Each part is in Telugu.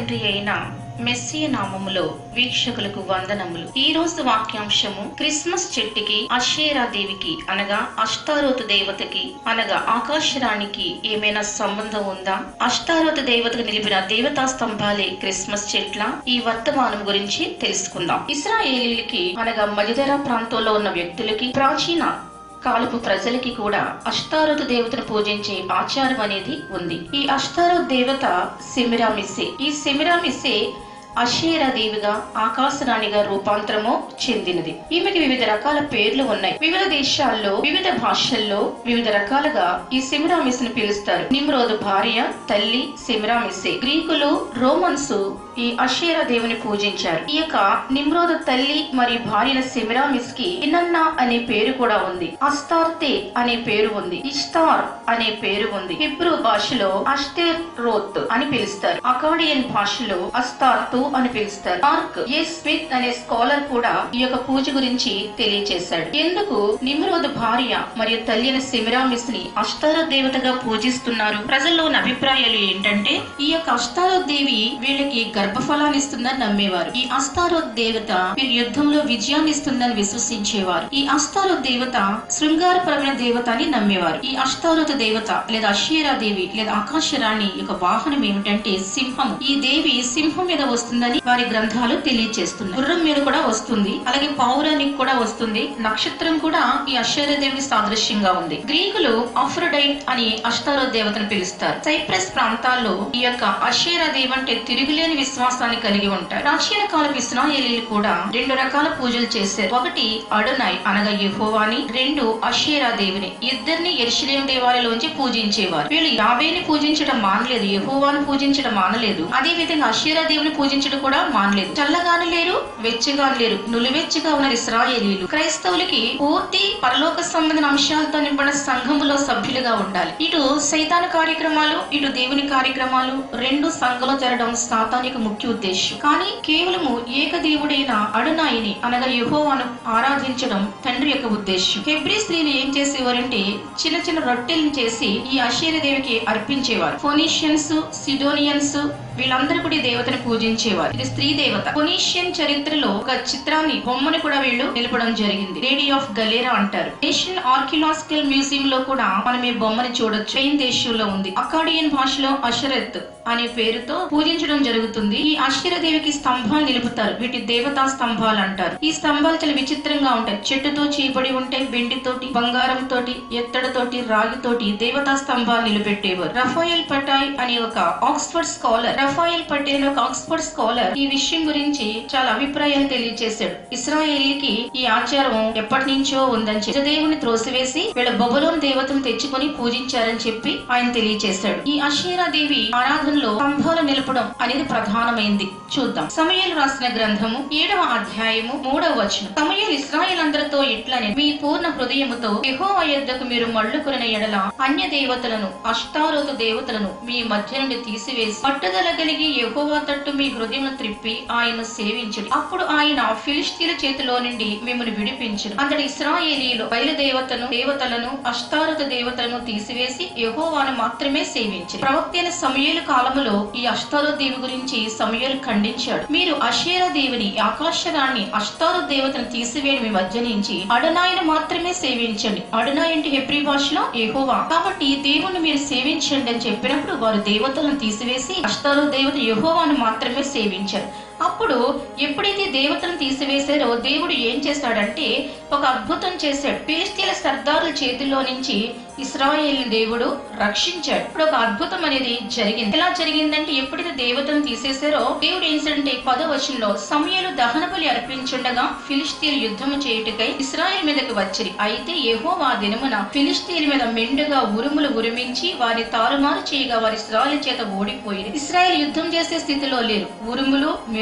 తండ్రి అయిన మెస్సియ నామములో వీక్షకులకు వందనములు ఈ రోజు వాక్యాంశము క్రిస్మస్ చెట్టుకి అషేరా దేవికి అనగా అష్టారోతు దేవతకి అనగా ఆకాశరాణికి ఏమైనా సంబంధం ఉందా అష్టారోతు దేవతకు నిలిపిన దేవతా స్తంభాలే క్రిస్మస్ చెట్ల ఈ వర్తమానం గురించి తెలుసుకుందాం ఇస్రాయేలీలకి అనగా మలిదర ప్రాంతంలో ఉన్న వ్యక్తులకి ప్రాచీన కాలపు ప్రజలకి కూడా అష్టారోతు దేవతను పూజించే ఆచారం అనేది ఉంది ఈ అష్టారోతు దేవత సెమిరామిసే ఈ సెమిరామిసే అషేరా దేవిగా ఆకాశరాణిగా రూపాంతరము చెందినది ఈమెకి వివిధ రకాల పేర్లు ఉన్నాయి వివిధ దేశాల్లో వివిధ భాషల్లో వివిధ రకాలుగా ఈ సెమిరామిస్ ని పిలుస్తారు నిమ్రోదు భార్య తల్లి సెమిరామిసే గ్రీకులు రోమన్స్ ఈ అషేరా దేవుని పూజించారు ఈ యొక్క నిమ్రోదు తల్లి మరియు భార్యన సెమిరామిస్ కి ఇనన్నా అనే పేరు కూడా ఉంది అస్తార్తే అనే పేరు ఉంది ఇష్తార్ అనే పేరు ఉంది హిబ్రూ భాషలో అష్టేర్ రోత్ అని పిలుస్తారు అకాడియన్ భాషలో అస్తార్తు అని పిలుస్తారు మార్క్ ఏ స్మిత్ అనే స్కాలర్ కూడా ఈ యొక్క పూజ గురించి తెలియచేశాడు ఎందుకు నిమ్రోదు భార్య మరియు తల్లి అయిన సెమిరామిస్ ని అష్టారో దేవతగా పూజిస్తున్నారు ప్రజల్లో ఉన్న అభిప్రాయాలు ఏంటంటే ఈ యొక్క అష్టారో దేవి వీళ్ళకి గర్భఫలాన్ని ఇస్తుందని నమ్మేవారు ఈ అస్తారో దేవత వీరి యుద్ధంలో విజయాన్ని ఇస్తుందని విశ్వసించేవారు ఈ అస్తారో దేవత శృంగారపరమైన దేవత అని నమ్మేవారు ఈ అష్టారోత దేవత లేదా అషేరా దేవి లేదా ఆకాశరాణి యొక్క వాహనం ఏమిటంటే సింహం ఈ దేవి సింహం మీద వస్తుందని వారి గ్రంథాలు తెలియజేస్తున్నాయి గుర్రం మీద కూడా వస్తుంది అలాగే పౌరానికి కూడా వస్తుంది నక్షత్రం కూడా ఈ అషేరా దేవికి సాదృశ్యంగా ఉంది గ్రీకులు ఆఫ్రోడైట్ అని అష్టారో దేవతను పిలుస్తారు సైప్రస్ ప్రాంతాల్లో ఈ యొక్క అషేరా దేవి అంటే తిరుగులేని విశ్వాసాన్ని కలిగి ఉంటారు ప్రాచీన కాలపు ఇస్రాయేలీలు కూడా రెండు రకాల పూజలు చేశారు ఒకటి అడునాయ్ అనగా యెహోవాని రెండు అషేరా దేవిని ఇద్దరిని ఎరుషలేం దేవాలయంలోంచి పూజించేవారు వీళ్ళు యావేని పూజించడం మానలేదు యెహోవాను పూజించడం మానలేదు అదే విధంగా అషేరా దేవుని పూజించడం కూడా మానలేదు చల్లగాను లేరు వెచ్చగాను లేరు నులివెచ్చగా ఉన్న ఇస్రాయేలీలు క్రైస్తవులకి పూర్తి పరలోక సంబంధన అంశాలతో నింపడిన సంఘములో సభ్యులుగా ఉండాలి ఇటు సైతాన కార్యక్రమాలు ఇటు దేవుని కార్యక్రమాలు రెండు సంఘంలో జరగడం సాతానిక ముఖ్య ఉద్దేశం కానీ కేవలము ఏకదేవుడైన అడునాయిని అనగా యెహోవాను ఆరాధించడం తండ్రి యొక్క ఉద్దేశం హెబ్రీ స్త్రీలు ఏం చేసేవారంటే చిన్న చిన్న రొట్టెలను చేసి ఈ అషేర దేవికి అర్పించేవారు ఫోనీషియన్స్ సిడోనియన్స్ వీళ్ళందరూ కూడా ఈ దేవతను పూజించేవారు ఇది స్త్రీ దేవత ఫొనీషియన్ చరిత్రలో ఒక చిత్రాన్ని బొమ్మని కూడా వీళ్ళు నిలపడం జరిగింది లేడీ ఆఫ్ గలేరా అంటారు నేషనల్ ఆర్కిలాజికల్ మ్యూజియం లో కూడా మనం ఈ బొమ్మని చూడొచ్చు స్పెయిన్ దేశంలో ఉంది అకాడియన్ భాషలో అషరత్ అనే పేరుతో పూజించడం జరుగుతుంది ఈ అశ్వర దేవికి స్తంభాలు నిలుపుతారు వీటి దేవతా స్తంభాలు అంటారు ఈ స్తంభాలు చాలా విచిత్రంగా ఉంటాయి చెట్టుతో చీపడి ఉంటాయి వెండితోటి బంగారం తోటి ఎత్తడితోటి రాగితోటి దేవతా స్తంభాలు నిలబెట్టేవారు రఫాయల్ పటాయ్ అనే ఒక ఆక్స్ఫర్డ్ స్కాలర్ రఫాయల్ పటేల్ అనే ఒక ఆక్స్ఫర్డ్ స్కాలర్ ఈ విషయం గురించి చాలా అభిప్రాయాలు తెలియజేశాడు ఇస్రాయేలీకి ఈ ఆచారం ఎప్పటి నుంచో ఉందని చెప్పి దేవుని త్రోసివేసి వీళ్ళ బొబలోని దేవతను తెచ్చుకొని పూజించారని చెప్పి ఆయన తెలియజేశాడు ఈ అషేరా దేవి ఆరాధనలో స్తంభాలు నిలపడం అనేది ప్రధానమైంది చూద్దాం సమయాలు రాసిన గ్రంథము ఏడవ అధ్యాయము మూడవ వచనం సమయాలు ఇస్రాయేల్ అందరితో ఇట్లనే మీ పూర్ణ హృదయముతో యెహోవా యొద్దకు మీరు మళ్ళుకున్న ఎడల అన్య దేవతలను అష్టారోత దేవతలను మీ మధ్య నుండి తీసివేసి పట్టుదల కలిగి యెహోవా తట్టు మీ హృదయమును త్రిప్పి ఆయన సేవించుడి అప్పుడు ఆయన ఫిలిస్తీన్ల చేతిలో నుండి మిమ్మల్ని విడిపించును అంతటి ఇస్రాయేలీలు బయలుదేవతను దేవతలను అష్టారత దేవతలను తీసివేసి యెహోవాను మాత్రమే సేవించి ప్రవక్త అయిన సమయలు కాలములో ఈ అష్టారో దేవి గురించి సమయలు ఖండించాడు మీరు అషేర దేవిని ఆకాశరాన్ని అష్టారో దేవతను తీసివేయడం మీ మధ్య నుంచి అడనాయను మాత్రమే సేవించండి అడనాయ్ అంటే హెబ్రి భాషలో యెహోవా కాబట్టి దేవుని మీరు సేవించండి అని చెప్పినప్పుడు వారు దేవతలను తీసివేసి అష్టారో దేవత యెహోవాను మాత్రమే సేవించారు అప్పుడు ఎప్పుడైతే దేవతను తీసివేశారో దేవుడు ఏం చేశాడంటే ఒక అద్భుతం చేశాడు ఫిలిస్తీన్ల సర్దారుల చేతిలో నుంచి ఇస్రాయేల్ దేవుడు రక్షించాడు ఇప్పుడు ఒక అద్భుతం అనేది జరిగింది ఎలా జరిగిందంటే ఎప్పుడైతే దేవతను తీసేశారో దేవుడు ఏం చేశాడంటే పదో వచనంలో సమయాలు దహన బలి అర్పించుండగా ఫిలిస్తీన్ యుద్ధము చేయుటకై ఇస్రాయేల్ మీదకి వచ్చిరి అయితే యెహో ఆ దినమున ఫిలిస్తీన్ మీద మెండుగా ఉరుములు ఉరిమించి వారి తారుమారు చేయగా వారి ఇస్రాయేల్ చేత ఓడిపోయి ఇస్రాయేల్ యుద్ధం చేసే స్థితిలో లేరు ఉరుములు మెరుపు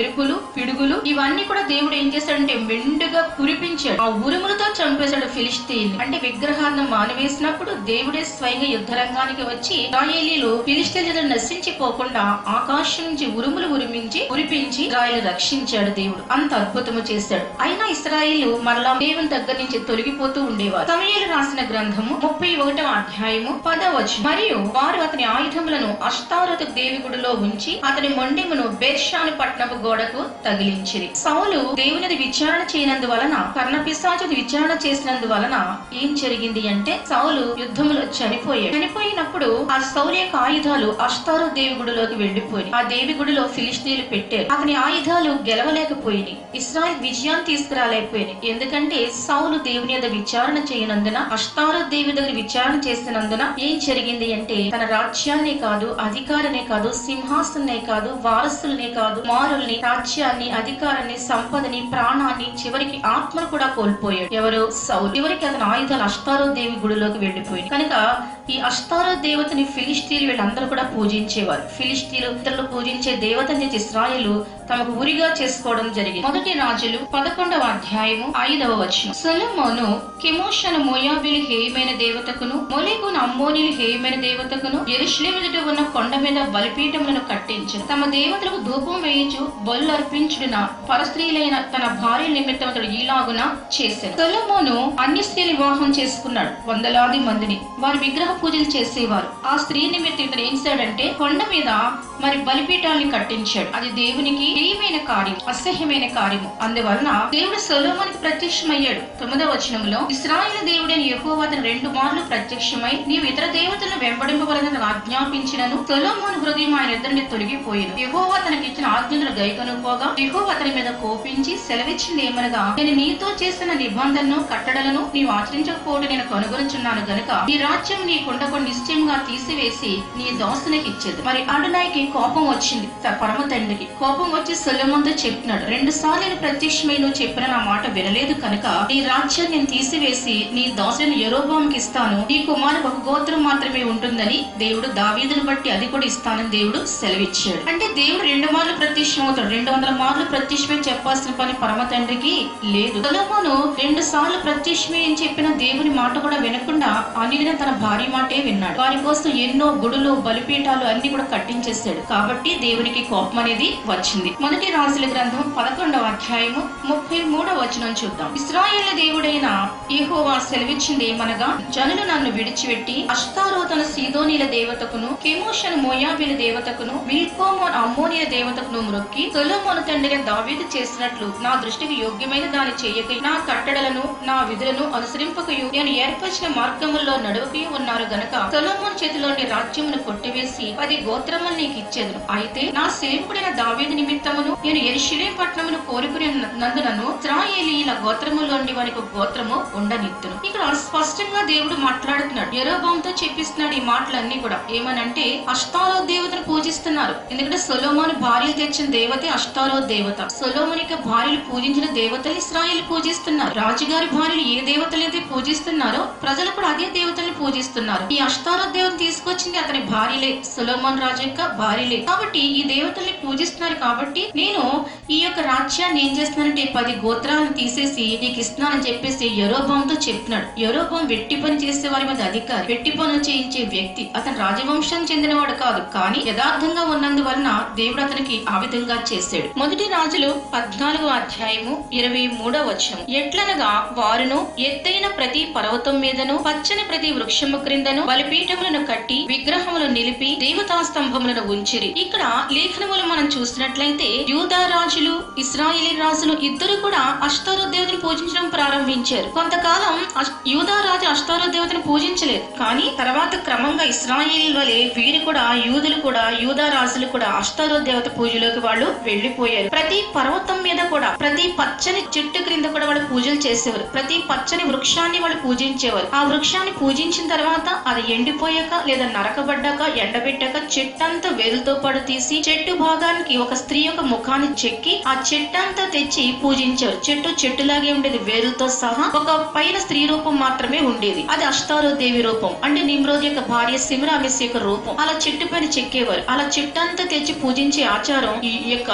మెరుపులు పిడుగులు ఇవన్నీ కూడా దేవుడు ఏం చేశాడంటే మెండుగా కురిపించాడు ఆ ఉరుములతో చంపేశాడు ఫిలిస్తీన్ అంటే విగ్రహాలను మానివేసినప్పుడు దేవుడే స్వయంగా యుద్ధ రంగానికి వచ్చి ఇస్రాయేలీలు ఫిలిస్తీన్లను నశించిపోకుండా ఆకాశం నుంచి ఉరుములు ఉరిమించి కురిపించి ఇస్రాయేలు రక్షించాడు దేవుడు అంత అద్భుతము చేశాడు అయినా ఇస్రాయేలు మరలా దేవుని దగ్గర నుంచి తొలగిపోతూ ఉండేవారు సమయాలు రాసిన గ్రంథము ముప్పై ఒకటవ అధ్యాయము పదవచ్చు మరియు వారు అతని ఆయుధములను అష్టారత దేవి గుడిలో ఉంచి అతని మొండెమును బెర్షాను పట్టణపు గోడకు తగిలించిరి సౌలు దేవునిది విచారణ చేయనందువలన కర్ణపిశాచుది విచారణ చేసినందువలన ఏం జరిగింది అంటే సౌలు యుద్ధములో చనిపోయాడు చనిపోయినప్పుడు ఆ సౌలు యొక్క ఆయుధాలు అష్టారో దేవి గుడిలోకి వెళ్లిపోయి ఆ దేవి గుడిలో ఫిలిస్తీన్లు పెట్టారు అతని ఆయుధాలు గెలవలేకపోయినాయి ఇస్రాయల్ విజయాన్ని తీసుకురాలేకపోయినాయి ఎందుకంటే సౌలు దేవుని యొక్క విచారణ చేయనందున అష్టారో దేవి దగ్గర విచారణ చేసినందున ఏం జరిగింది అంటే తన రాజ్యాన్ని కాదు అధికారనే కాదు సింహాసనే కాదు వారసులనే కాదు మారుల్ని రాజ్యాన్ని అధికారాన్ని సంపదని ప్రాణాన్ని చివరికి ఆత్మను కూడా కోల్పోయాడు ఎవరు సౌలు చివరికి అతని ఆయుధాలు అష్టారో దేవి గుడిలోకి వెళ్లిపోయింది కనుక ఈ అష్టారో దేవతని ఫిలిస్తీన్లు వీళ్ళందరూ కూడా పూజించేవారు ఫిలిస్తీన్లు ఇతరులు పూజించే దేవతని తెచ్చి ఇస్రాయేలు తమకు ఉరిగా చేసుకోవడం జరిగింది మొదటి రాజులు పదకొండవ అధ్యాయము ఐదవ వచనం సొలొమోను కెమోషను మోయాబిలి హేయమైన దేవతకును మొలేకును అమ్మోనిలు హేయమైన దేవతకును ఎరుషులేము ఎదుట ఉన్న కొండ మీద బలిపీఠములను కట్టించను తమ దేవతలకు ధూపం వేయించు బలు అర్పించుడున పరస్త్రీలైన తన భార్య నిమిత్తం అతడు ఈలాగున చేశాను సొలొమోను అన్ని స్త్రీలు వివాహం చేసుకున్నాడు వందలాది మందిని వారి విగ్రహ పూజలు చేసేవారు ఆ స్త్రీ నిమిత్తం ఇతను ఏం చేశాడంటే కొండ మీద మరి బలిపీఠాల్ని కట్టించాడు అది దేవునికి ప్రియమైన కార్యం అసహ్యమైన కార్యము అందువలన దేవుడు సొలోమోనికి ప్రత్యక్షమయ్యాడు తొమ్మిదవ వచనంలో ఇస్రాయేల్ దేవుడైన యెహోవా అతను రెండు మార్లు ప్రత్యక్షమై నీవు ఇతర దేవతలను వెంబడింపవలన ఆజ్ఞాపించినను సొలోమోను హృదయం ఆయన ఇద్దరిని తొలగిపోయేను యెహోవా తనకి ఇచ్చిన ఆజ్ఞలను గైకొనుకోగా యెహోవా అతని మీద కోపించి సెలవిచ్చింది ఏమనగా నేను నీతో చేసిన నిబంధనను కట్టడలను నీవు ఆచరించకపోవడం నేను కనుగొనుచున్నాను గనుక ఈ రాజ్యం నీ కుండకు నిశ్చయంగా తీసివేసి నీ దాసునికి ఇచ్చేది మరి అడునాయికి కోపం వచ్చింది త- పరమ తండ్రికి కోపం వచ్చి సొలొమోనుతో చెప్పినాడు రెండు సార్లు నేను ప్రత్యక్షమై నువ్వు చెప్పిన నా మాట వినలేదు కనుక నీ రాజ్యం నేను తీసివేసి నీ దాసుని యరోబాంకి ఇస్తాను నీ కుమారుడు ఒక గోత్రం మాత్రమే ఉంటుందని దేవుడు దావీదును బట్టి అది కూడా ఇస్తానని దేవుడు సెలవిచ్చాడు అంటే దేవుడు రెండు మార్లు ప్రత్యక్షం అవుతాడు రెండు వందల మార్లు ప్రత్యక్షమై చెప్పాల్సిన పని పరమ తండ్రికి లేదు సొలొమోను రెండు సార్లు ప్రత్యక్షమే అని చెప్పిన దేవుని మాట కూడా వినకుండా అన్నిదిన తన భార్య మాటే విన్నాడు వారి కోసం ఎన్నో గుడులు బలిపీఠాలు అన్ని కూడా కట్టించేశాడు కాబట్టి దేవునికి కోపం అనేది వచ్చింది మొదటి రాజుల గ్రంథం పదకొండవ అధ్యాయము ముప్పై మూడవ వచనం చూద్దాం ఇస్రాయేల్ దేవుడైన యెహోవా సెలవిచ్చింది ఏమనగా జనులు నన్ను విడిచిపెట్టి అష్టారోతన సీదోనీల దేవతకును కెమోషను మోయాబిల దేవతకును మిల్కోమోన్ అమ్మోనియ దేవతకును మ్రొక్కి సొలొమోను తండ్రి దావీదు చేసినట్లు నా దృష్టికి యోగ్యమైన దాని చేయక నా కట్టడలను నా విధులను అనుసరింపకయు నేను ఏర్పరిచిన మార్గముల్లో నడువకయు ఉన్నారు గనక సొలొమోను చేతిలోని రాజ్యమును కొట్టివేసి పది గోత్రములు నీకు ఇచ్చేదను అయితే నా సేవకుడైన దావీదు నిమిత్తమును నేను ఎరిశిలే పట్టణమును కోరుకుని నందునను ఇస్రాయేలీల గోత్రములోని వారికి ఒక గోత్రము ఉండనిత్తును ఇక్కడ స్పష్టంగా దేవుడు మాట్లాడుతున్నాడు ఎరోబాంతో చెప్పిస్తున్నాడు ఈ మాటలన్నీ కూడా ఏమనంటే అష్టారో దేవతను పూజిస్తున్నారు ఎందుకంటే సొలోమోను భార్యలు తెచ్చిన దేవతే అష్టారో దేవత సొలోమోనిక భార్యలు పూజించిన దేవతలు ఇస్రాయేల్ పూజిస్తున్నారు రాజుగారి భార్యలు ఏ దేవతలైతే పూజిస్తున్నారో ప్రజలు కూడా అదే దేవతల్ని పూజిస్తున్నారు ఈ అష్టారో దేవత తీసుకొచ్చింది అతని భార్యలే సొలోమోన్ రాజు యొక్క భార్యలే కాబట్టి ఈ దేవతల్ని పూజిస్తున్నారు కాబట్టి నేను ఈ యొక్క రాజ్యాన్ని ఏం చేస్తున్నానంటే పది గోత్రాలను తీసేసి నీకు ఇస్తున్నానని చెప్పేసి యరోబాంతో చెప్పినాడు యరోబాం వెట్టి పని చేసే వారి మీద అధికారి వెట్టి పనులు చేయించే వ్యక్తి అతను రాజవంశం చెందినవాడు కాదు కానీ యథార్థంగా ఉన్నందువలన దేవుడు అతనికి ఆ విధంగా చేశాడు మొదటి రాజులు పద్నాలుగో అధ్యాయము ఇరవై మూడో వచనం ఎట్లనగా వారును ఎత్తైన ప్రతి పర్వతం మీదను పచ్చని ప్రతి వృక్షము క్రిందను బలిపీఠములను కట్టి విగ్రహములు నిలిపి దేవతా స్తంభములను ఉంచిరి ఇక్కడ లేఖనములు మనం చూసినట్లయితే యూదా రాజులు ఇస్రాయేలీ రాజులు ఇద్దరు కూడా అష్టారో దేవతను పూజించడం ప్రారంభించారు కొంతకాలం అష్- యూదా రాజు అష్టారో దేవతను పూజించలేదు కానీ తర్వాత క్రమంగా ఇస్రాయేల్ వలె వీరు కూడా యూదులు కూడా యూదా రాజులు కూడా అష్టారో దేవత పూజలోకి వాళ్ళు వెళ్లిపోయారు ప్రతి పర్వతం మీద కూడా ప్రతి పచ్చని చెట్టు క్రింద కూడా వాళ్ళు పూజలు చేసేవారు ప్రతి పచ్చని వృక్షాన్ని వాళ్ళు పూజించేవారు ఆ వృక్షాన్ని పూజించిన తర్వాత అది ఎండిపోయాక లేదా నరకబడ్డాక ఎండబెట్టాక చెట్టంతా వేరుతో పాటు తీసి చెట్టు భాగానికి ఒక స్త్రీ యొక్క ముఖాన్ని చెక్కి ఆ చెట్టంతా తెచ్చి పూజించారు చెట్టు చెట్టులాగే ఉండేది వేరులతో సహా ఒక పైన స్త్రీ రూపం మాత్రమే ఉండేది అది అష్టారో దేవి రూపం అంటే నిమ్రోజ్ యొక్క భార్య సిమరామిస్ యొక్క రూపం అలా చెట్టు పైన చెక్కేవారు అలా చెట్టంతా తెచ్చి పూజించే ఆచారం ఈ యొక్క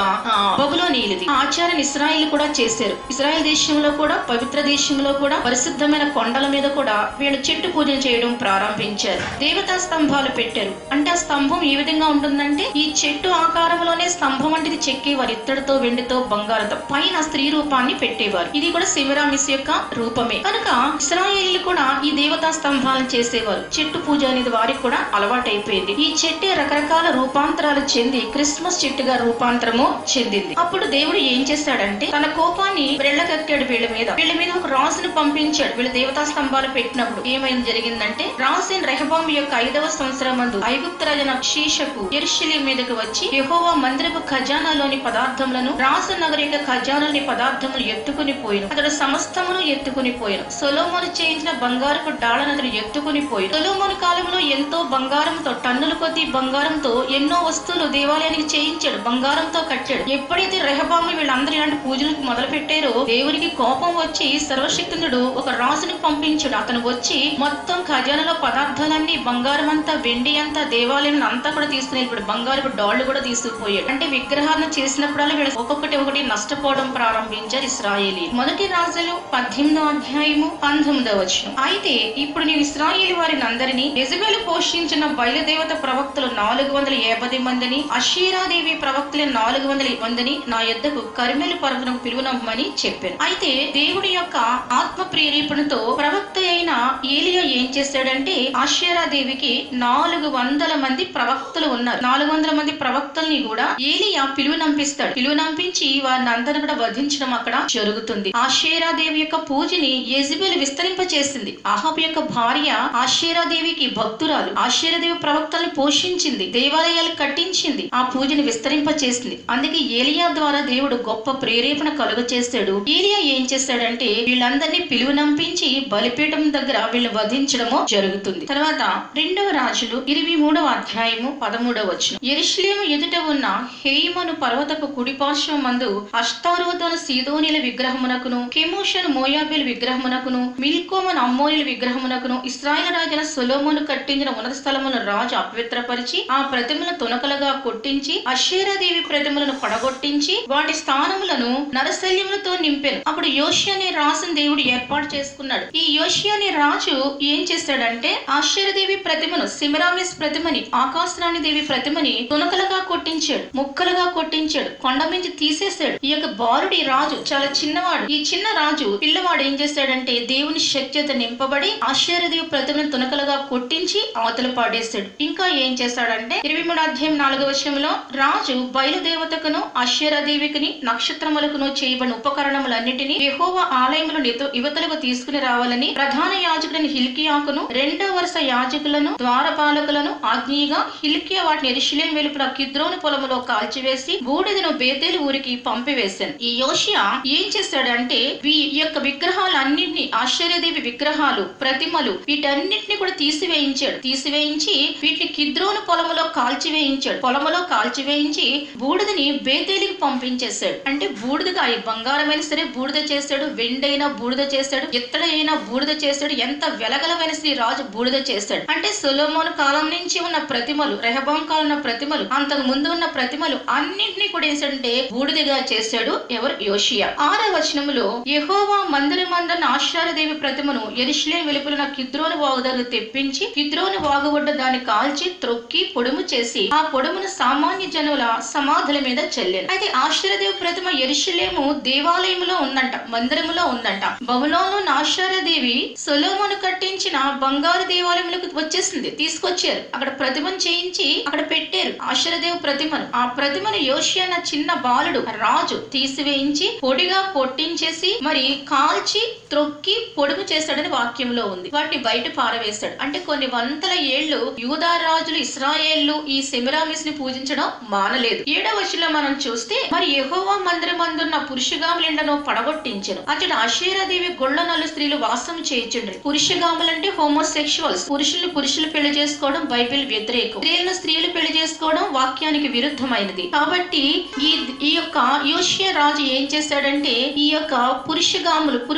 ఆ, బబులోనీయులది ఆ ఆచారం ఇస్రాయిల్ కూడా చేశారు ఇస్రాయల్ దేశంలో కూడా పవిత్ర దేశంలో కూడా పరిశుద్ధమైన కొండల మీద కూడా వీళ్ళు చెట్టు పూజలు చేయడం ప్రారంభించారు దేవతా స్తంభాలు పెట్టారు అంటే ఆ స్తంభం ఏ విధంగా ఉంటుందంటే ఈ చెట్టు ఆకారంలోనే స్తంభం వంటిది చెక్కేవారు ఇత్తడితో వెండితో బంగారంతో పైన స్త్రీ రూపాన్ని పెట్టేవారు ఇది కూడా శివరామిస్ యొక్క రూపమే కనుక ఇస్రాయేలీలు కూడా ఈ దేవతా స్తంభాలను చేసేవారు చెట్టు పూజ అనేది వారికి కూడా అలవాటైపోయింది ఈ చెట్టే రకరకాల రూపాంతరాలు చెంది క్రిస్మస్ చెట్టుగా రూపాంతరము చెందింది అప్పుడు దేవుడు ఏం చేశాడంటే తన కోపాన్ని వెళ్ళకక్కాడు వీళ్ళ మీద వీళ్ళ మీద ఒక రాజును పంపించాడు వీళ్ళ దేవతా స్తంభాలు పెట్టినప్పుడు ఏమైంది జరిగిందంటే రాజు రెహబాం యొక్క ఐదవ సంవత్సరం మందు ఐగుప్తు రాజన శీషకు ఎరుషలి మీదకు వచ్చి యెహోవా మందిరపు ఖజానాలోని పదార్థములను రాజు నగరి యొక్క ఖజానాలోని పదార్థములు ఎత్తుకుని పోయిన అతడు సమస్తమును ఎత్తుకుని పోయిన సొలోమోను చేయించిన బంగారపు డాళను అతడు ఎత్తుకుని పోయిన సొలోమోను కాలంలో ఎంతో బంగారంతో టన్నుల కొద్ది బంగారంతో ఎన్నో వస్తువులు దేవాలయానికి చేయించాడు బంగారంతో కట్టాడు ఎప్పుడైతే రెహబాము వీళ్ళందరూ ఇలాంటి పూజలకు మొదలు పెట్టారో దేవునికి కోపం వచ్చి సర్వశక్తునుడు ఒక రాజుని పంపించాడు అతను వచ్చి మొత్తం ఖజానాలో పదార్థాలన్నీ బంగారం అంతా వెండి అంతా దేవాలయం అంతా కూడా తీసుకుని ఇప్పుడు బంగారపు డాళ్ళు కూడా తీసుకుపోయాడు అంటే విగ్రహాలను చేసినప్పుడల్లా వీళ్ళు ఒక్కొక్కటి ఒకటి నష్టపోవడం ప్రారంభించారు ఇస్రాయేలీ మొదటి రాజులు పద్దెనిమిదో అధ్యాయము పంతొమ్మిదో వచనం అయితే ఇప్పుడు నేను ఇస్రాయేల్ వారిని అందరినీ యజబెలు పోషించిన బయలుదేవత ప్రవక్తలు నాలుగు వందల యాభై మందిని అషీరాదేవి ప్రవక్తలు నాలుగు వందల మందిని నా యొద్దకు కరిమెలు పర్వతం పిలువనమ్మని చెప్పాను అయితే దేవుడి యొక్క ఆత్మ ప్రేరేపణతో ప్రవక్త అయిన ఏలియా ఏం చేశాడంటే ఆశ్చర్యాదేవికి నాలుగు వందల మంది ప్రవక్తలు ఉన్నారు నాలుగు వందల మంది ప్రవక్తల్ని కూడా ఏలియా పిలువ నంపిస్తాడు పిలువ నంపించి వారిని అందరిని కూడా వధించడం అక్కడ జరుగుతుంది ఆశ్చర్యాదేవి యొక్క పూజని యెజబెల్ విస్తరింప చేసింది అహాబ్ యొక్క భార్య ఆశ్చర్యాదేవికి భక్తురాలు ఆశ్చర్యదేవి ప్రవక్తల్ని పోషించింది దేవాలయాలు కట్టించింది ఆ పూజని విస్తరింప చేసింది అందుకే ఏలియా ద్వారా దేవుడు గొప్ప ప్రేరేపణ కలుగ చేశాడు ఏలియా ఏం చేశాడంటే వీళ్ళందరినీ పిలువ నంపించి బలిపీఠం దగ్గర వీళ్ళు వధించడము జరుగుతుంది తర్వాత రెండవ రాజులు ఇరవై మూడవ అధ్యాయము పదమూడవ వచనం ఎరుషలేము ఎదుట ఉన్న హేయమను పర్వతపు కుడి పార్శ్వం మందు అష్టారోతన సీదోనిల విగ్రహమునకును కెమోషన్ మోయాబిల్ విగ్రహమునకును మిల్కోమన్ అమ్మోనిల విగ్రహమునకును ఇస్రాయల్ రాజుల సొలోమోను కట్టించిన ఉన్నత స్థలమును రాజు అపవిత్రపరిచి ఆ ప్రతిమలను తునకలుగా కొట్టించి అషేరాదేవి ప్రతిమలను పడగొట్టించి వాటి స్థానములను నరశల్యములతో నింపాను అప్పుడు యోషి అనే రాజును దేవుడు ఏర్పాటు చేసుకున్నాడు ఈ యోషి అనే రాజు ఏం చేశాడంటే ఆశ్చర్యదేవి ప్రతిమను సిమరామిస్ ప్రతిమని ఆకాశరాణి దేవి ప్రతిమని తునకలుగా కొట్టించాడు ముక్కలుగా కొట్టించాడు కొండ మించి తీసేశాడు ఈ యొక్క బాలుడి రాజు చాలా చిన్నవాడు ఈ చిన్న రాజు పిల్లవాడు ఏం చేశాడంటే దేవుని శక్తిత నింపబడి ఆశ్చర్యదేవి ప్రతిమను తునకలుగా కొట్టించి అవతల పాడేశాడు ఇంకా ఏం చేశాడంటే ఇరవై మూడు అధ్యాయం నాలుగవ విషయంలో రాజు బయలుదేవతకును అశ్వరదేవికిని నక్షత్రములకును చేయబడిన ఉపకరణములన్నిటినీ యెహోవ ఆలయములు యువతలకు తీసుకుని రావాలని ప్రధాన యాజకుడైన హిల్కియాకును రెండో వరుస యాజకులను ద్వారపాలకులను ఆజ్ఞీగా హిల్కియా వాటిని ఎరుషులేం వెలుపుల కిద్రోను పొలములో కాల్చివేసి బూడిదను బేతేలు ఊరికి పంపివేశాను ఈ యోషియా ఏం చేశాడంటే వీ ఈ యొక్క విగ్రహాలన్నింటినీ ఆశ్చర్యదేవి విగ్రహాలు ప్రతిమలు వీటన్నిటిని కూడా తీసివేయించాడు తీసివేయించి వీటిని కిద్రోను పొలములో కాల్చివేయించాడు పొలములో కాల్చివేయించి బూడిదని బేతేలికి పంపించేశాడు అంటే బూడిదగా ఈ బంగారమైన సరే బూడిద చేశాడు వెండైనా బూడిద చేశాడు ఇత్తడైనా బూడిద చేశాడు ఎంత వెలగలమైన శ్రీ రాజు బూడిద చేశాడు అంటే సొలోమోను కాలం నుంచి ఉన్న ప్రతిమలు రెహబాం కాలం ఉన్న ప్రతిమలు అంతకు ముందు ఉన్న ప్రతిమలు అన్నింటినీ కూడా ఏంటంటే బూడిదగా చేశాడు ఎవరు యోషియా ఆరో వచనములో యెహోవా మందిరమందన్న ఆశ్చర్యదేవి ప్రతిమను ఎరుషులే వెలుపుల కిద్రోను వాగు దగ్గర తెప్పించి కిద్రోను వాగు ఒడ్డ దాన్ని కాల్చి త్రొక్కి పొడుము చేసి ఆ పొడుమును సామాన్య జనుల సమాధుల మీద చెల్లాను అయితే ఆశ్చర్యదేవి ప్రతిమ ఎరుషులేము దేవాలయములో ఉందంట మందిరములో ఉందంట బబులోను ఆశ్చర్యదేవి సొలోమును కట్టించిన బంగారు దేవాలయములకు వచ్చేసింది తీసుకొచ్చారు అక్కడ ప్రతిమను చేయించి అక్కడ పెట్టారు ఆశ్చర్యదేవి ప్రతిమను ఆ ప్రతిమను యోషి అన్న చిన్న బాలుడు రాజు తీసివేయించి పొడిగా పొట్టించేసి మరి కాల్చి త్రొక్కి పొడుము చేశాడని వాక్యంలో ఉంది వాటిని బయట పారవేశాడు అంటే కొన్ని వందల ఏళ్లు యూదా రాజులు ఇస్రాయేళ్లు ఈ సెమిరామిస్ ని పూజించడం మానలేదు ఏడవ వచనంలో మనం చూస్తే మరి యెహోవా మందిరం అందున్న పురుషగాములిండను పడగొట్టించెను అతడు ఆశీరాదేవి గొళ్ళ నలు స్త్రీలు వాసం చేయించుండ్రి పురుషగాములంటే హోమోసెక్షువల్స్ పురుషుల్ని పురుషులు పెళ్లి చేసుకోవడం బైబిల్ వ్యతిరేకం స్త్రీలను స్త్రీలు పెళ్లి చేసుకోవడం వాక్యానికి విరుద్ధమైనది కాబట్టి ఈ ఈ యొక్క యోషియా రాజు ఏం చేశాడంటే ఈ యొక్క పురుషగాములు పురుషుల్ని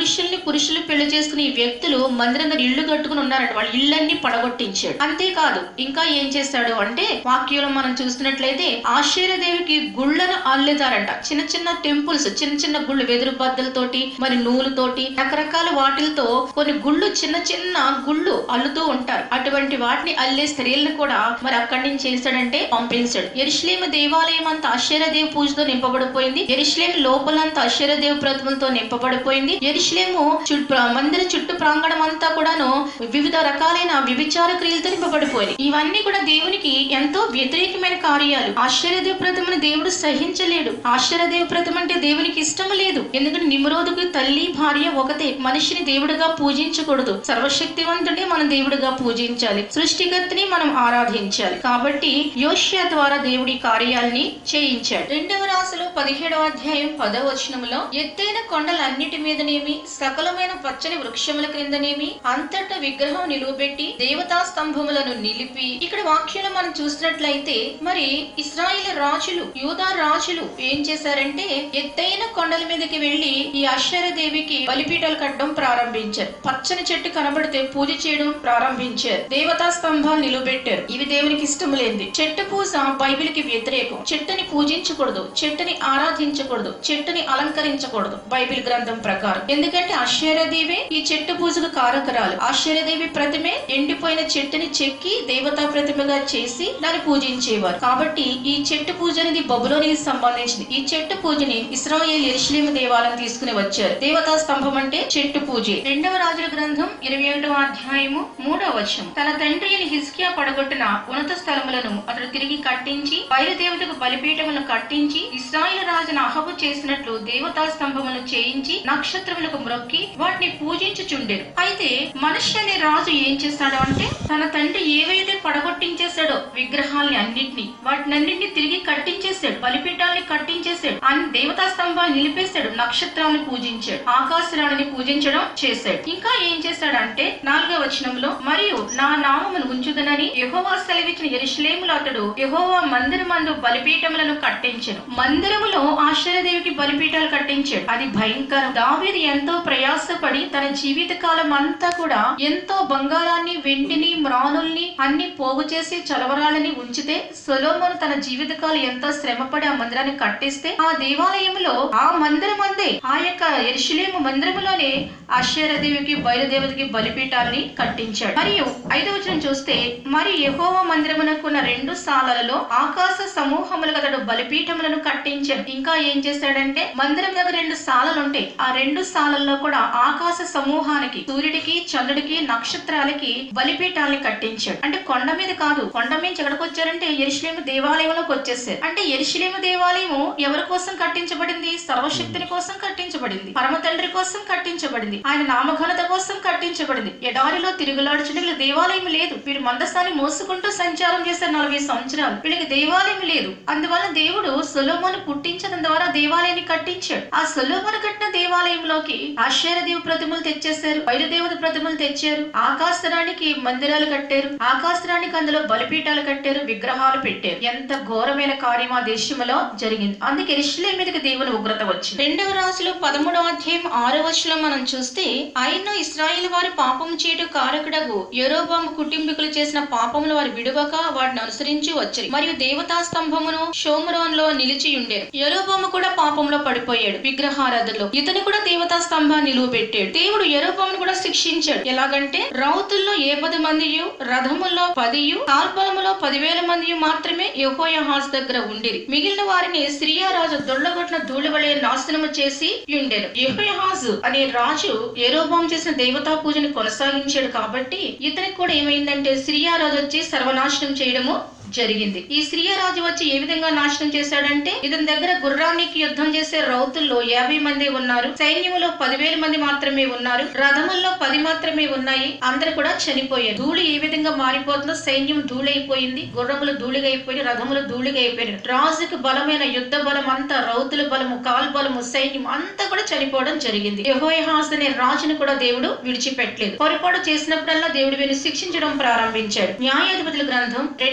పురుషులు పెళ్లి చేసుకుని ఈ వ్యక్తులు మందిరం దగ్గర ఇల్లు కట్టుకుని ఉన్నారంట వాళ్ళ ఇళ్ళన్ని పడగొట్టించాడు అంతేకాదు ఇంకా ఏం చేశాడు అంటే వాక్యంలో మనం చూస్తున్నట్లయితే ఆశ్చర్యదేవికి గుళ్ళను అల్లేదారంట చిన్న చిన్న టెంపుల్స్ చిన్న చిన్న గుళ్ళు వెదురు బద్దలతోటి మరి నూలుతోటి రకరకాల వాటిలతో కొన్ని గుళ్ళు చిన్న చిన్న గుళ్ళు అల్లుతూ ఉంటారు అటువంటి వాటిని అల్లే స్త్రీలను కూడా మరి అక్కడి నుంచి చేశాడంటే పంపించాడు ఎరుషులేమ దేవాలయం అంతా ఆశ్చర్యదేవి పూజతో నింపబడిపోయింది ఎరుషులేం లోపలంతా ఆశ్చర్యదేవి ప్రతిమలతో నింపబడిపోయింది ఎరుషులేము చుట్టూ మందిర చుట్టూ ప్రాంగణం అంతా కూడాను వివిధ రకాలైన వ్యభిచార క్రియలతో నింపబడిపోయింది ఇవన్నీ కూడా దేవునికి ఎంతో వ్యతిరేకమైన కార్యాలు ఆశ్చర్యదేవ ప్రతిమను దేవుడు సహించలేడు ఆశ్చర్యదేవ ప్రతిమ అంటే దేవునికి ఇష్టం లేదు ఎందుకంటే నిమ్రోధుకు తల్లి భార్య ఒకతే మనిషిని దేవుడిగా పూజించకూడదు సర్వశక్తివంతుడే మనం దేవుడిగా పూజించాలి సృష్టికర్తని మనం ఆరాధించాలి కాబట్టి యోష్య ద్వారా దేవుడి కార్యాలని చేయించాడు రెండవ రాశిలో పదిహేడవ అధ్యాయం పదవ వచనములో ఎత్తైన కొండలన్నిటి మీదనేమి సకలమైన పచ్చని వృక్షముల క్రిందనేమి అంతటా విగ్రహం నిలువబెట్టి దేవతా స్తంభములను నిలిపి ఇక్కడ వాక్యంలో మనం చూసినట్లయితే మరి ఇస్రాయిల్ రాజులు యూదా రాజులు ఏం చేశారంటే ఎత్తైన కొండల మీదకి వెళ్లి ఈ దేవికి బలిపీఠాలు కట్టడం ప్రారంభించారు పచ్చని చెట్టు కనబడితే పూజ చేయడం ప్రారంభించారు దేవతా స్తంభాలు నిలబెట్టారు ఇవి దేవునికి ఇష్టం లేనిది చెట్టు పూజ బైబిల్ కి వ్యతిరేకం చెట్టుని పూజించకూడదు చెట్టుని ఆరాధించకూడదు చెట్టుని అలంకరించకూడదు బైబిల్ గ్రంథం ప్రకారం ఎందుకంటే ఆశ్చర్యదేవి ఈ చెట్టు పూజకు కారకరాలు ఆశ్చర్యదేవి ప్రతిమే ఎండిపోయిన చెట్టుని చెక్కి దేవతా ప్రతిమగా చేసి దాన్ని పూజించేవారు కాబట్టి ఈ చెట్టు పూజ అనేది బబులోనికి సంబంధించింది ఈ చెట్టు పూజని ఇస్రాయేల్ ఎరుషలేము దేవాలయం తీసుకుని వచ్చారు దేవతా స్తంభం అంటే చెట్టు పూజ రెండవ రాజుల గ్రంథం ఇరవై ఒకటవ అధ్యాయము మూడవ వచనం తన తండ్రి అయిన హిస్కియా పడగొట్టిన ఉన్నత స్థలములను అతడు తిరిగి కట్టించి బయలుదేవతకు బలిపీఠములను కట్టించి ఇస్రాయేల్ రాజును అహబు చేసినట్లు దేవతా స్తంభములను చేయించి నక్షత్రములకు మ్రొక్కి వాటిని పూజించుచుండెను అయితే మనిషి అనే రాజు ఏం చేస్తాడు అంటే తన తండ్రి ఏవైతే పడగొట్టించేశాడో విగ్రహాల్ని అన్నిటిని వాటినన్నిటిని తిరిగి కట్టించేశాడు బలిపీఠాలని కట్టించేశాడు అన్ని దేవతా స్తంభాలు నిలిపేశాడు నక్షత్రాలను పూజించాడు ఆకాశరాణిని పూజించడం చేశాడు ఇంకా ఏం చేశాడంటే నాలుగో వచనంలో మరియు నా నామమును ఉంచుదనని యెహోవా సెలవిచ్చిన ఎరుషలేములో అతడు యెహోవా మందిరమందు బలిపీఠములను కట్టించెను మందిరములో ఆశ్చర్యదేవికి బలిపీఠాలు కట్టించాడు అది భయంకరం దావీదు ఎంతో ప్రయాసపడి తన జీవిత కాలం అంతా కూడా ఎంతో బంగారాన్ని వెండిని మ్రానుల్ని అన్ని పోగు చేసి చలవరాలని ఉంచితే సొలోమోను తన జీవితకాలం ఎంతో శ్రమపడి ఆ మందిరాన్ని కట్టిస్తే ఆ దేవాలయంలో ఆ మందిరం అందే ఆ యొక్క ఎరుషులేము మందిరములోనే ఆశ్చర్యదేవికి బయలుదేవతకి బలిపీఠాన్ని కట్టించాడు మరియు ఐదవ వచనం చూస్తే మరి యెహోవ మందిరమునకున్న రెండు సాలలలో ఆకాశ సమూహములకు అతడు బలిపీఠములను కట్టించాడు ఇంకా ఏం చేశాడంటే మందిరం దగ్గర రెండు సాలలు ఉంటాయి ఆ రెండు సాలల్లో కూడా ఆకాశ సమూహానికి సూర్యుడికి చంద్రుడికి నక్షత్రాలకి బలిపీఠాలని కట్టించాడు అంటే కొండ మీద కాదు కొండ మీద ఎక్కడికి వచ్చారంటే ఎరుషులేము దేవాలయంలోకి వచ్చేసారు అంటే ఎరుషులేము దేవాలయము ఎవరి కోసం కట్టించబడింది సర్వశక్తిని కోసం కట్టించబడింది పరమ తండ్రి కోసం కట్టించబడింది ఆయన నామఘనత కోసం కట్టించబడింది ఎడారిలో తిరుగులాడుచుండే వీళ్ళకి దేవాలయం లేదు వీరు మందస్థాన్ని మోసుకుంటూ సంచారం చేశారు నలభై సంవత్సరాలు వీళ్ళకి దేవాలయం లేదు అందువల్ల దేవుడు సొలోమోను పుట్టించడం ద్వారా దేవాలయాన్ని కట్టించాడు ఆ సొలోమోను కట్టిన దేవాలయంలోకి ఆశ్చర్యదేవి ప్రతిమలు తెచ్చేశారు బయలుదేవత ప్రతిమలు తెచ్చారు ఆకాశరానికి మందిరాలు కట్టారు ఆకాశరానికి అందులో బలిపీఠాలు కట్టారు విగ్రహాలు పెట్టారు ఎంత ఘోరమైన కార్యం ఆ దేశంలో జరిగింది అందుకే ఇష్లే మీదకి దేవుని ఉగ్రత వచ్చింది రెండవ రాశిలో పదమూడవ అధ్యాయం ఆరో వచనం మనం చూస్తే ఆయన ఇస్రాయిల్ వారి పాపం చేయటు కారకుడగు యెరోబాము కుటుంబీకులు చేసిన పాపములు వారు విడువక వాటిని అనుసరించి వచ్చారు మరియు దేవతా స్తంభమును షోమరోన్ నిలిచి ఉండేరు యెరోబాము కూడా పాపంలో పడిపోయాడు విగ్రహారాధనలో ఇతను కూడా దేవతా స్తంభాన్ని నిలువ పెట్టాడు దేవుడు యెరోబామును కూడా శిక్షించాడు ఎలాగంటే రౌతుల్లో ఏ పది మందియు రథముల్లో పదియు కాల్పలములో పదివేల మంది మాత్రమే యెహోయాహాజ్ దగ్గర ఉండిరి మిగిలిన వారిని సిరియా రాజు దొళ్ళగొట్టిన ధూళి వలె నాశనము చేసి ఉండెను యెహోయాహాజు అనే రాజు ఏరోబాం చేసిన దేవతా పూజని కొనసాగించాడు కాబట్టి ఇతనికి కూడా ఏమైందంటే సిరియా రాజు వచ్చి సర్వనాశనం చేయడము జరిగింది ఈ సిరియా రాజు వచ్చి ఏ విధంగా నాశనం చేశాడంటే ఇతని దగ్గర గుర్రానికి యుద్ధం చేసే రౌతుల్లో యాభై మంది ఉన్నారు సైన్యములో పదివేల మంది మాత్రమే ఉన్నారు రథముల్లో పది మాత్రమే ఉన్నాయి అందరు కూడా చనిపోయారు ధూళి ఏ విధంగా మారిపోతుందో సైన్యం ధూళైపోయింది గుర్రములు ధూళిగా అయిపోయి రథములు ధూళిగా అయిపోయినాయి రాజుకు బలమైన యుద్ధ బలం అంతా రౌతుల బలము కాల్ బలము సైన్యం అంతా కూడా చనిపోవడం జరిగింది యెహోయాహాజ్ అనే రాజును కూడా దేవుడు విడిచిపెట్టలేదు పొరపాటు చేసినప్పుడల్లా దేవుడు వీరిని శిక్షించడం ప్రారంభించాడు న్యాయాధిపతుల గ్రంథం రెండవ అధ్యాయం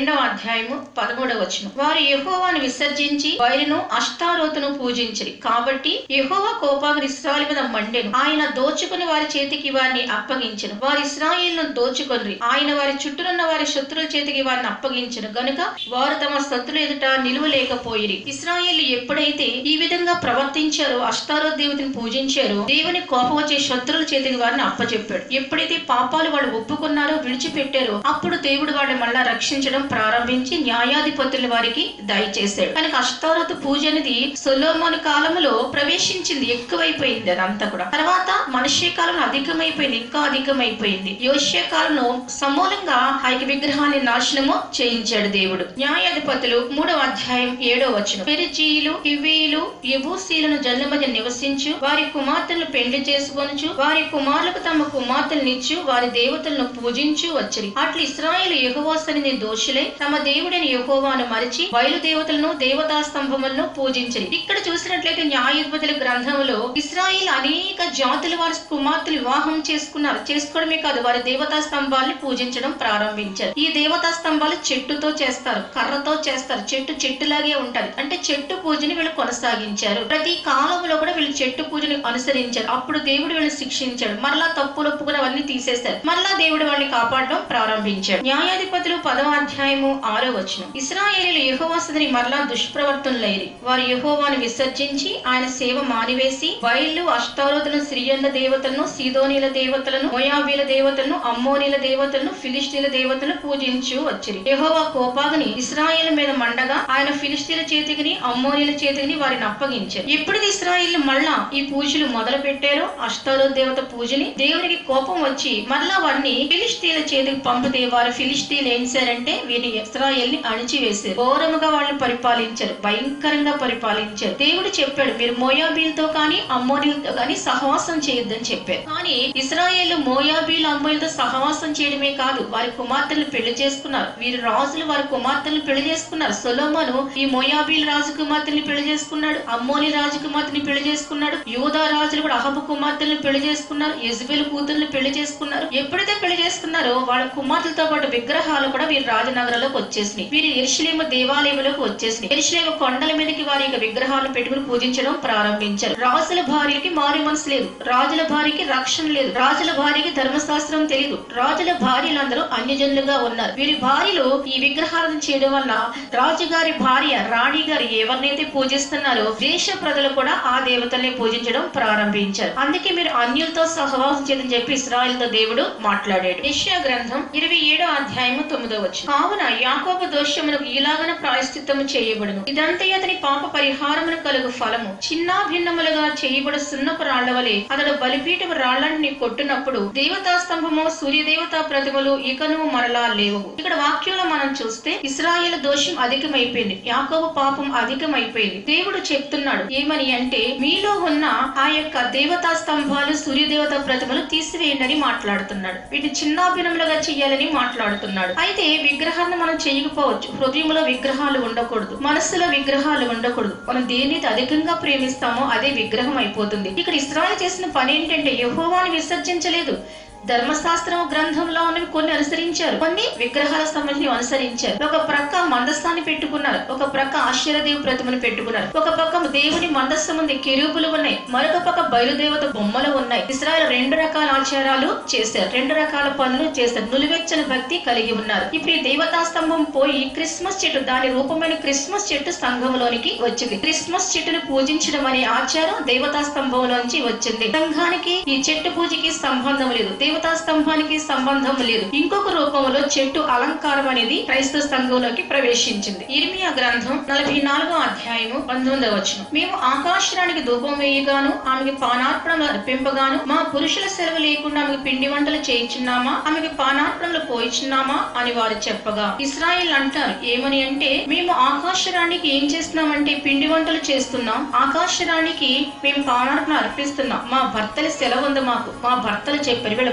అధ్యాయము పదమూడవ వచనం వారు యెహోవాను విసర్జించి బయలును అష్టారోతును పూజించిరి కాబట్టి యెహోవా కోపాగ్ని ఇస్రాయల్ మీద మండెను ఆయన దోచుకుని వారి చేతికి వారిని అప్పగించెను వారి ఇస్రాయేల్ను దోచుకొనిరి ఆయన వారి చుట్టూనున్న వారి శత్రుల చేతికి వారిని అప్పగించెను గనుక వారు తమ శత్రుల ఎదుట నిలువలేకపోయిరి ఇస్రాయేల్ ఎప్పుడైతే ఈ విధంగా ప్రవర్తించారో అష్టారో దేవతని పూజించారో దేవుని కోపం వచ్చే శత్రుల చేతికి వారిని అప్పచెప్పాడు ఎప్పుడైతే పాపాలు వాళ్ళు ఒప్పుకున్నారో విడిచిపెట్టారో అప్పుడు దేవుడు వాళ్ళని మళ్ళా రక్షించడం ప్రారంభించి న్యాయాధిపతుల వారికి దయచేశాడు కనుక అష్టారోతు పూజ అనేది సొలోమోని కాలంలో ప్రవేశించింది ఎక్కువైపోయింది అదంతా కూడా తర్వాత మనుష్య కాలంలో అధికమైపోయింది ఇంకా అధికమైపోయింది యోష్య కాలంలో సమూలంగా ఆ యొక్క విగ్రహాన్ని నాశనము చేయించాడు దేవుడు న్యాయాధిపతులు మూడవ అధ్యాయం ఏడో వచనం పెరిచీయులు హివీయులు యబూసీలను జనుల మధ్య నివసించు వారి కుమార్తెలను పెండ్లి చేసుకొనుచు వారి కుమారులకు తమ కుమార్తెలనిచ్చు వారి దేవతలను పూజించు వచ్చిరి అట్లు ఇస్రాయేల్ యెహోవాసని దోషులై తమ దేవుడైన యెహోవాను మరిచి బయలు దేవతలను దేవతా స్తంభములను పూజించరి ఇక్కడ చూసినట్లయితే న్యాయాధిపతుల గ్రంథంలో ఇస్రాయేల్ అనేక జాతుల వారి కుమార్తెలు వివాహం చేసుకున్నారు చేసుకోవడమే కాదు వారి దేవతా స్తంభాల్ని పూజించడం ప్రారంభించారు ఈ దేవతా స్తంభాలు చెట్టుతో చేస్తారు కర్రతో చేస్తారు చెట్టు చెట్టులాగే ఉంటది అంటే చెట్టు పూజని వీళ్ళు కొనసాగించారు ప్రతి కాలంలో కూడా వీళ్ళు చెట్టు పూజని అనుసరించారు అప్పుడు దేవుడు వీళ్ళని శిక్షించాడు మరలా తప్పులు ఒప్పుకుని అవన్నీ తీసేశారు మరలా దేవుడు వాళ్ళని కాపాడడం ప్రారంభించాడు న్యాయాధిపతులు పదవ అధ్యాయము ఆరో వచనం ఇస్రాయేలీలు యెహోవాసదని మరలా దుష్ప్రవర్తనలైరి వారు యెహోవాను విసర్జించి ఆయన సేవ మానివేసి బయళ్ళు అష్టారోతులను సిరియన్ల దేవతలను సీదోనీల దేవతలను మోయాబీల దేవతలను అమ్మోనీల దేవతలను ఫిలిస్తీన్ల దేవతలను పూజించు వచ్చిరి యెహోవా కోపాగ్ని ఇస్రాయేల్ మీద మండగా ఆయన ఫిలిస్తీన్ల చేతికిని అమ్మోనీల చేతికిని వారిని అప్పగించారు ఎప్పుడైతే ఇస్రాయేల్ మళ్ళా ఈ పూజలు మొదలు పెట్టారో అష్టారో దేవత పూజని దేవునికి కోపం వచ్చి మళ్ళా వారిని ఫిలిస్తీన్ల చేతికి పంపితే వారు ఫిలిస్తీన్లు ఏం చేశారంటే వీరిని ఇస్రాయేల్ ని అణిచివేశారు ఘోరముగా వాళ్ళని పరిపాలించారు భయంకరంగా పరిపాలించారు దేవుడు చెప్పాడు మీరు మోయాబీలతో కానీ అమ్మోనీలతో కానీ సహవాసం చేయొద్దని చెప్పారు కానీ ఇస్రాయేల్ మోయాబీలు అమ్మోలతో సహవాసం చేయడమే కాదు వారి కుమార్తెలు పెళ్లి చేసుకున్నారు వీరి రాజులు వారి కుమార్తెలు పెళ్లి చేసుకున్నారు సొలోమోను ఈ మోయాబీల్ రాజు కుమార్తెని పెళ్లి చేసుకున్నాడు అమ్మోని రాజు కుమార్తెని పెళ్లి చేసుకున్నాడు యోధా రాజులు కూడా అహబు కుమార్తెలను పెళ్లి చేసుకున్నారు యజ్బేల్ కూతుర్ని పెళ్లి చేసుకున్నారు ఎప్పుడైతే పెళ్లి చేసుకున్నారో వాళ్ళ కుమార్తెలతో పాటు విగ్రహాలు కూడా వీరి రాజనగరంలోకి వచ్చేసినాయి వీరి ఎరుషలేము దేవాలయంలోకి వచ్చేసినాయి ఎరుషలేము కొండల మీదకి వారి యొక్క విగ్రహాలను పెట్టుకుని పూజించడం ప్రారంభించారు రాజుల భార్యకి మారి మనసు లేదు రాజుల భార్యకి రక్షణ లేదు రాజుల భార్యకి ధర్మశాస్త్రం తెలియదు రాజుల భార్యలందరూ అన్యజనులుగా ఉన్నారు వీరి భార్యలు ఈ విగ్రహాలను చేయడం వల్ల రాజుగారి భార్య రాణి గారు ఎవరినైతే పూజిస్తున్నారో దేశ ప్రజలు కూడా ఆ దేవతల్ని పూజించడం ప్రారంభించారు అందుకే మీరు అన్యులతో సహవాసం చేయదని చెప్పి ఇస్రాయల్తో దేవుడు మాట్లాడాడు యెషయా గ్రంథం ఇరవై ఏడో అధ్యాయము తొమ్మిదో వచ్చు కావున యాకోబు దోషమునకు ఇలాగన ప్రాయశ్చిత్తము చేయబడును ఇదంతా అతని పాప పరిహారమును కలుగు ఫలము చిన్న భిన్నములుగా చేయబడు సున్నపు రాళ్ల వలె అతడు బలిపీఠము రాళ్లని కొట్టినప్పుడు దేవతా స్తంభము సూర్యదేవతా ప్రతిమలు ఇకను మరలా లేవు ఇక్కడ వాక్యంలో మనం చూస్తే ఇస్రాయేల్ దోషం అధికమైపోయింది యాకోబు పాపం అధికమైపోయింది దేవుడు చెప్తున్నాడు ఏమని అంటే మీలో ఉన్న ఆ యొక్క దేవతా స్తంభాలు సూర్యదేవత ప్రతిమలు తీసివేయండి మాట్లాడుతున్నాడు వీటిని చిన్నాభిన్నములుగా చెయ్యాలని మాట్లాడుతున్నాడు అయితే విగ్రహాన్ని మనం చేయకపోవచ్చు హృదయంలో విగ్రహాలు ఉండకూడదు మనస్సులో విగ్రహాలు ఉండకూడదు మనం దేనిని అధికంగా ప్రేమిస్తామో అదే విగ్రహం అయిపోతుంది ఇక్కడ ఇస్రాయల్ చేసిన పని ఏంటంటే యెహోవాని విసర్జించలేదు ధర్మశాస్త్రం గ్రంథంలో ఉన్నవి కొన్ని అనుసరించారు కొన్ని విగ్రహాల సంబంధించి అనుసరించారు ఒక ప్రక్క మందస్థాన్ని పెట్టుకున్నారు ఒక ప్రక్క ఆశ్చర్యదేవి ప్రతిమను పెట్టుకున్నారు ఒక పక్క దేవుని మందస్థం ఉంది కెరూపులు ఉన్నాయి మరొక పక్క బయలుదేవత బొమ్మలు ఉన్నాయి ఇస్రాయల్ రెండు రకాల ఆచారాలు చేశారు రెండు రకాల పనులు చేశారు నులివెచ్చని భక్తి కలిగి ఉన్నారు ఇప్పుడు ఈ దేవతా స్తంభం పోయి క్రిస్మస్ చెట్టు దాని రూపమైన క్రిస్మస్ చెట్టు సంఘంలోనికి వచ్చింది క్రిస్మస్ చెట్టును పూజించడం అనే ఆచారం దేవతా స్తంభంలోంచి వచ్చింది సంఘానికి ఈ చెట్టు పూజకి సంబంధం లేదు దేవతా స్తంభానికి సంబంధం లేదు ఇంకొక రూపంలో చెట్టు అలంకారం అనేది క్రైస్తవ సంఘంలోకి ప్రవేశించింది ఇర్మియా గ్రంథం నలభై నాలుగో అధ్యాయము పంతొమ్మిదవ వచనం మేము ఆకాశరానికి ధూపం వేయగాను ఆమెకి పానార్పణలు అర్పింపగాను మా పురుషుల సెలవు లేకుండా ఆమెకు పిండి వంటలు చేయించున్నామా ఆమెకి పానార్పణలు పోయిచున్నామా అని వారు చెప్పగా ఇస్రాయిల్ అంటారు ఏమని అంటే మేము ఆకాశరానికి ఏం చేస్తున్నామంటే పిండి వంటలు చేస్తున్నాం ఆకాశరానికి మేము పానార్పణ అర్పిస్తున్నాం మా భర్తల సెలవు ఉంది మాకు మా భర్తలు చెప్పారు వీళ్ళ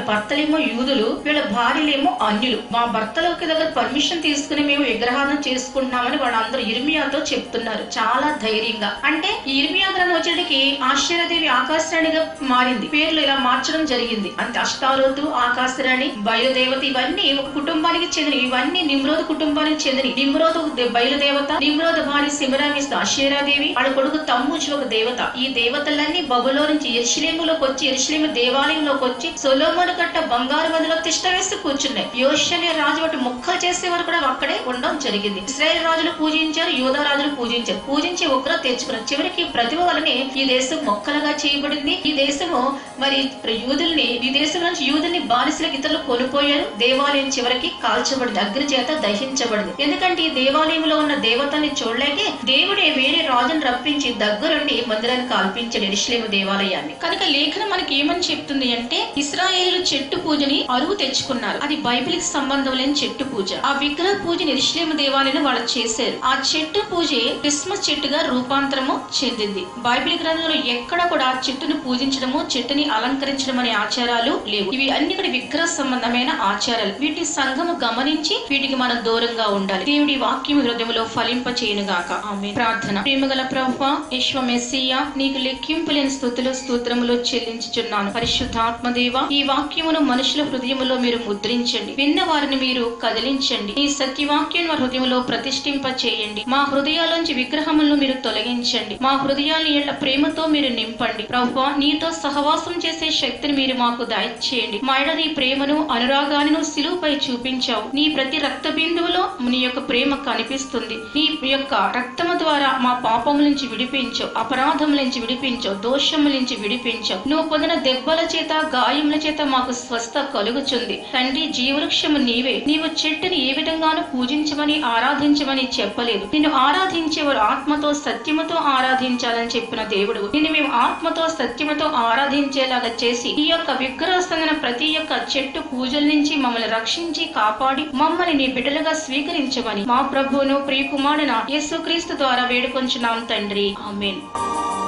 భర్తలేమో యూదులు వీళ్ళ భార్యలేమో అన్యులు మా భర్తలకి దగ్గర పర్మిషన్ తీసుకుని మేము విగ్రహాలను చేసుకుంటున్నామని వాళ్ళందరూ ఇర్మియాతో చెప్తున్నారు చాలా ధైర్యంగా అంటే ఈ ఇర్మియా గ్రంథం వచ్చేటికి ఆశ్చర్యదేవి ఆకాశరాణిగా మారింది పేర్లు ఇలా మార్చడం జరిగింది అంటే అష్టారోతు ఆకాశరాణి బయలుదేవత ఇవన్నీ ఒక కుటుంబానికి చెందిన ఇవన్నీ నిమ్రోధ కుటుంబానికి చెందిన నిమ్రోధ బయలుదేవత నిమ్రోధ భార్య శివరామిస్తూ అశ్వరాదేవి వాళ్ళ కొడుకు తమ్ముజు ఒక దేవత ఈ దేవతలన్నీ బబులో నుంచి ఎరుషలేములోకి వచ్చి ఎరుషలేము దేవాలయంలోకి వచ్చి సొలోమోను కట్ట బంగారు గదిలో తిష్ట వేసి కూర్చున్నాయి యోషన్య రాజు వాటి ముక్కలు చేసే వరకు కూడా అక్కడే ఉండడం జరిగింది ఇస్రాయేల్ రాజులు పూజించారు యూదా రాజులు పూజించారు పూజించి ఉగ్ర తెచ్చుకున్నారు చివరికి ప్రతిభ వలనే ఈ దేశం మొక్కలుగా చేయబడింది ఈ దేశము మరి యూదుల్ని ఈ దేశం నుంచి యూదుల్ని బానిసలకు ఇతరులు కొనిపోయారు దేవాలయం చివరికి కాల్చబడింది అగ్ని చేత దహించబడింది ఎందుకంటే ఈ దేవాలయంలో ఉన్న దేవతల్ని చూడలేకే దేవుడే వేరే రాజును రప్పించి దగ్గరుండి మందిరాన్ని కాల్పించాడు ఎరుషలేము దేవాలయాన్ని కనుక లేఖనం మనకి ఏమని చెప్తుంది అంటే ఇస్రాయేలు చెట్టు పూజని అరువు తెచ్చుకున్నారు అది బైబిల్ కి సంబంధం లేని చెట్టు పూజ ఆ విగ్రహ పూజని ఎరుషలేము దేవాలయం వాళ్ళు చేశారు ఆ చెట్టు పూజే క్రిస్మస్ చెట్టుగా రూపాంతరము చెందింది బైబిల్ గ్రంథంలో ఎక్కడ కూడా చెట్టును పూజించడము చెట్టుని అలంకరించడం అనే ఆచారాలు లేవు ఇవి అన్ని కూడా విగ్రహ సంబంధమైన ఆచారాలు వీటి సంఘము గమనించి వీటికి మనం దూరంగా ఉండాలి దేవుడి వాక్యం హృదయంలో ఫలింప చేయనుగాక ఆమె ప్రార్థన ప్రేమగల ప్రభు విశ్వ మెస్సియా నీకు లెక్కింపు లేని స్థుతులు స్తోత్రములు చెల్లించుచున్నాను పరిశుద్ధాత్మదేవ ఈ వాక్యమును మనుషుల హృదయములో మీరు ముద్రించండి విన్న వారిని మీరు కదిలించండి ఈ సత్యవాక్యం వారి హృదయంలో ప్రతిష్ఠింప చేయండి మా హృదయాలోంచి విగ్రహములను మీరు తొలగించండి మా హృదయాన్ని ఎళ్ళ ప్రేమతో మీరు నింపండి ప్రభు నీతో సహవాసం చేసే శక్తిని మీరు మాకు దయచేయండి మా ఎడ నీ ప్రేమను అనురాగాన్ని నువ్వు సిలువుపై చూపించావు నీ ప్రతి రక్త బిందువులో నీ యొక్క ప్రేమ కనిపిస్తుంది నీ యొక్క రక్తము ద్వారా మా పాపముల నుంచి విడిపించవు అపరాధముల నుంచి విడిపించవు దోషముల నుంచి విడిపించవు నువ్వు పొందిన దెబ్బల చేత గాయముల చేత మాకు స్వస్థ కలుగుచుంది తండ్రి జీవవృక్షము నీవే నీవు చెట్టుని ఏ విధంగానూ పూజించమని ఆరాధించమని చెప్పలేదు నిన్ను ఆరాధించేవారు ఆత్మతో సత్యముతో ఆరాధించాలని చెప్పిన దేవుడు నిన్ను మేము ఆత్మతో సత్యముతో ఆరాధించేలాగా చేసి ఈ యొక్క విగ్రహస్థంగా ప్రతి ఒక్క చెట్టు పూజల నుంచి మమ్మల్ని రక్షించి కాపాడి మమ్మల్ని నీ బిడ్డలుగా స్వీకరించమని మా ప్రభువును ప్రియకుమారున యేసుక్రీస్తు ద్వారా వేడుకొంచున్నాం తండ్రి ఆమెన్